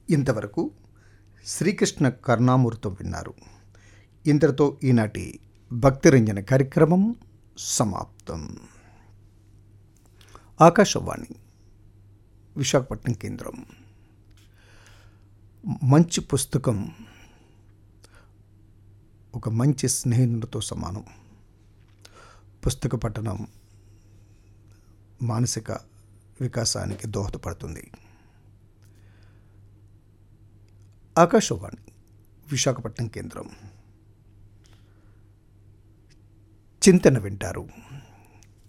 ఇంతవరకు శ్రీకృష్ణ కరుణామూర్తం విన్నారు ఇంతటితో ఈనాటి భక్తిరంజన కార్యక్రమం సమాప్తం ఆకాశవాణి విశాఖపట్నం కేంద్రం మంచి పుస్తకం ఒక మంచి స్నేహితుడితో సమానం పుస్తక పఠనం మానసిక వికాసానికి దోహదపడుతుంది ఆకాశవాణి విశాఖపట్నం కేంద్రం చింతన వింటారు